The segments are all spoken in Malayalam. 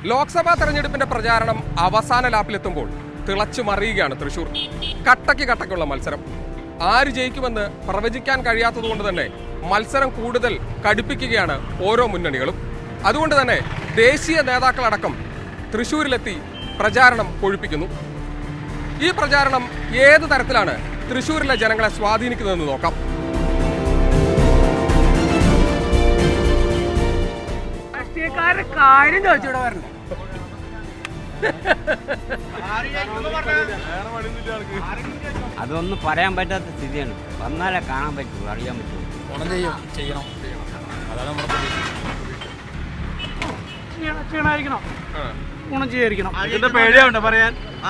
ലോക്സഭാ തെരഞ്ഞെടുപ്പിന്റെ പ്രചാരണം അവസാന ലാപ്പിലെത്തുമ്പോൾ തിളച്ചു മറിയുകയാണ് തൃശൂർ കട്ടയ്ക്ക് കട്ടയ്ക്കുള്ള മത്സരം ആര് ജയിക്കുമെന്ന് പ്രവചിക്കാൻ കഴിയാത്തതുകൊണ്ട് തന്നെ മത്സരം കൂടുതൽ കടുപ്പിക്കുകയാണ് ഓരോ മുന്നണികളും അതുകൊണ്ട് തന്നെ ദേശീയ നേതാക്കളടക്കം തൃശൂരിലെത്തി പ്രചാരണം കൊഴുപ്പിക്കുന്നു ഈ പ്രചാരണം ഏത് തരത്തിലാണ് തൃശൂരിലെ ജനങ്ങളെ സ്വാധീനിക്കുന്നതെന്ന് നോക്കാം രാഷ്ട്രീയക്കാരുടെ കാര്യം ചോദിച്ചൂടെ വരണേ അതൊന്നും പറയാൻ പറ്റാത്ത സ്ഥിതിയാണ് വന്നാലേ കാണാൻ പറ്റുള്ളൂ അറിയാൻ പറ്റുള്ളൂ ഗുണം ചെയ്യും ചെയ്യണം അതാണ് നമ്മുടെ പ്രതീക്ഷ ക്ഷീണായിരിക്കണം ഗുണം ചെയ്യായിരിക്കണം ഇതിന്റെ പേടിയാവണ്ട പറയാൻ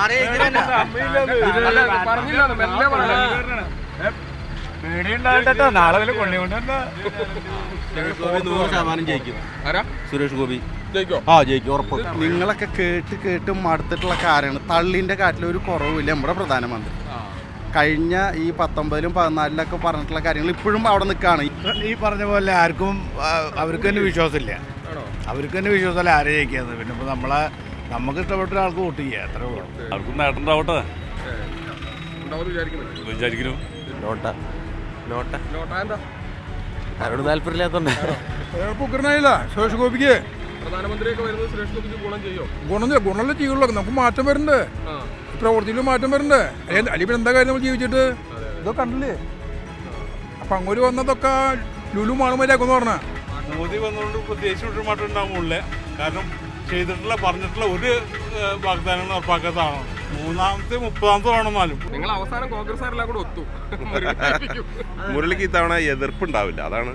പറഞ്ഞില്ല മെല്ലെ പറയണം. പേടിയുണ്ടാവട്ടോ നാളെ വല്ല കൊള്ളി കൊണ്ട് സുരേഷ് ഗോപി നൂറ് ശതമാനം ജയിക്കും ആരാ സുരേഷ് ഗോപി ജയിക്കോ ആ ജയിക്കും ഉറപ്പ് നിങ്ങളൊക്കെ കേട്ട് കേട്ട് മടുത്തിട്ടുള്ള കാര്യമാണ് തള്ളിൻ്റെ കാറ്റിൽ ഒരു കുറവില്ല നമ്മുടെ പ്രധാനമന്ത്രി കഴിഞ്ഞ ഈ പത്തൊമ്പതിലും പതിനാലിലൊക്കെ പറഞ്ഞിട്ടുള്ള കാര്യങ്ങൾ ഇപ്പോഴും അവിടെ നിൽക്കുകയാണ് ഈ പറഞ്ഞ പോലെ ആർക്കും ആ, അവർക്ക് തന്നെ വിശ്വാസമില്ല ആണോ അവർക്ക് തന്നെ വിശ്വാസമല്ല ആരെ ജയിക്കാന്ന് പിന്നെ ഇപ്പൊ നമ്മളെ നമുക്ക് ഇഷ്ടപ്പെട്ട ഒരാൾക്ക് വോട്ട് ചെയ്യുക അത്രേ ഉള്ളൂ ആർക്കും നേട്ടണ്ടാവട്ടെ ഉണ്ടാവും വിചാരിക്കുന്നത് വിചാരിക്കുന്നു നോട്ട നോട്ട നോട്ടാ എന്താ ആരോട് താല്പര്യമില്ലാത്തോണ്ട് ഉഗ്രനായില്ല സുരേഷ് ഗോപിക്ക് പ്രധാനമന്ത്രിയൊക്കെ വരുന്നത് സുരേഷ് ഗോപിക്ക് ഗുണം ചെയ്യോ ഗുണം ചെയ്യ- ഗുണമല്ലേ ചെയ്യുള്ളൂ നമുക്ക് മാറ്റം വരണ്ടേ ആ പ്രവൃത്തിയിൽ മാറ്റം വരണ്ടേ അല്ലെ അല്ലെങ്കിൽ എന്താ കാര്യം നമ്മൾ ജീവിച്ചിട്ട് ഇതൊക്കെ കണ്ടില്ലേ അപ്പൊ അങ്ങോട്ട് വന്നതൊക്കെ ലുലു മാളുമതിയാക്കുമെന്ന് പറഞ്ഞ മോദി വന്നുകൊണ്ട് പ്രത്യേകിച്ച് ഒരു മാറ്റം ഉണ്ടാകുന്നില്ല കാരണം ചെയ്തിട്ടുള്ള പറഞ്ഞിട്ടുള്ള ഒരു ഏഹ്, വാഗ്ദാനങ്ങൾ ഉറപ്പാക്കാത്തതാണ് മൂന്നാമത്തെ മുപ്പതാമത്തെ വേണമെന്നാലും നിങ്ങൾ അവസാനം കോൺഗ്രസ്സുകാരെല്ലാം കൂടെ ഒത്തു മുരളിക്ക് ഇത്തവണ എതിർപ്പുണ്ടാവില്ല അതാണ്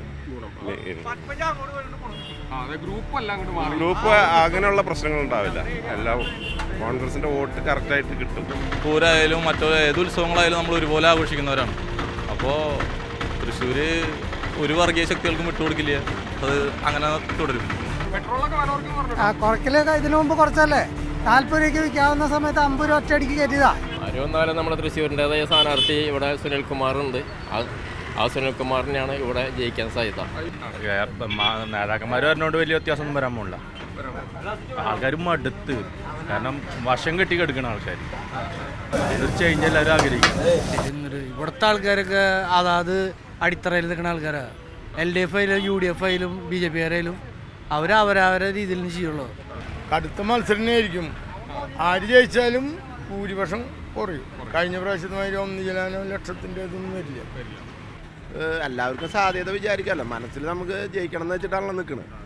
ആ, അതെ ഗ്രൂപ്പ് എല്ലാം കൂടെ മാറി ഗ്രൂപ്പ് അങ്ങനെയുള്ള പ്രശ്നങ്ങൾ ഉണ്ടാവില്ല എല്ലാം കോൺഗ്രസിന്റെ വോട്ട് കറക്റ്റ് ആയിട്ട് കിട്ടും പൂരായാലും മറ്റോ ഏത് ഉത്സവങ്ങളായാലും നമ്മൾ ഒരുപോലെ ആഘോഷിക്കുന്നവരാണ് അപ്പോൾ തൃശ്ശൂർ ഒരു വർഗീയ ശക്തികൾക്കും വിട്ടുകൊടുക്കില്ല അത് അങ്ങനെ തുടരും പെട്രോളൊക്കെ വരവർക്ക് പറഞ്ഞു ആ കുറയ്ക്കലൊക്കെ ഇതിനു മുമ്പ് കുറച്ചല്ലേ നാല്പത് രൂപയ്ക്ക് വിൽക്കാവുന്ന സമയത്ത് അമ്പത് രൂപ ഒറ്റയടിക്ക് കയറ്റിയതാ ആര് വന്നാലും നമ്മുടെ തൃശ്ശൂരിൻ്റെതായ സ്ഥാനാർത്ഥി ഇവിടെ സുനിൽകുമാറുണ്ട് ആ ആ സുനിൽകുമാറിനെയാണ് ഇവിടെ ജയിക്കാൻ സാധ്യത നേതാക്കന്മാർ വരുന്നോണ്ട് വലിയ വ്യത്യാസമൊന്നും വരാൻ പോണില്ല ആൾക്കാർ മടുത്ത് കാരണം വശം കെട്ടി കിടക്കണ ആൾക്കാർ ഒരു ചേഞ്ച് എല്ലാവരും ആഗ്രഹിക്കും ഇവിടുത്തെ ആൾക്കാരൊക്കെ അതാത് അടിത്തറയിൽ നിൽക്കുന്ന ആൾക്കാരാണ് എൽ ഡി എഫ് ആയാലും യു ഡി എഫ് ആയാലും ബി ജെ പി ആയാലും അവർ അവരവരെ രീതിയിൽ ചെയ്യുള്ളൂ കടുത്ത മത്സരം ആയിരിക്കും ആര് ജയിച്ചാലും ഭൂരിപക്ഷം കുറയും കഴിഞ്ഞ പ്രാവശ്യത്തെ മാതിരി ഒന്ന് ജലാനോ ലക്ഷത്തിന്റെ ഇതൊന്നും വരില്ല എല്ലാവർക്കും സാധ്യത വിചാരിക്കാമല്ലോ മനസ്സിൽ നമുക്ക് ജയിക്കണം എന്ന് വെച്ചിട്ടാണല്ലോ നിൽക്കുന്നത്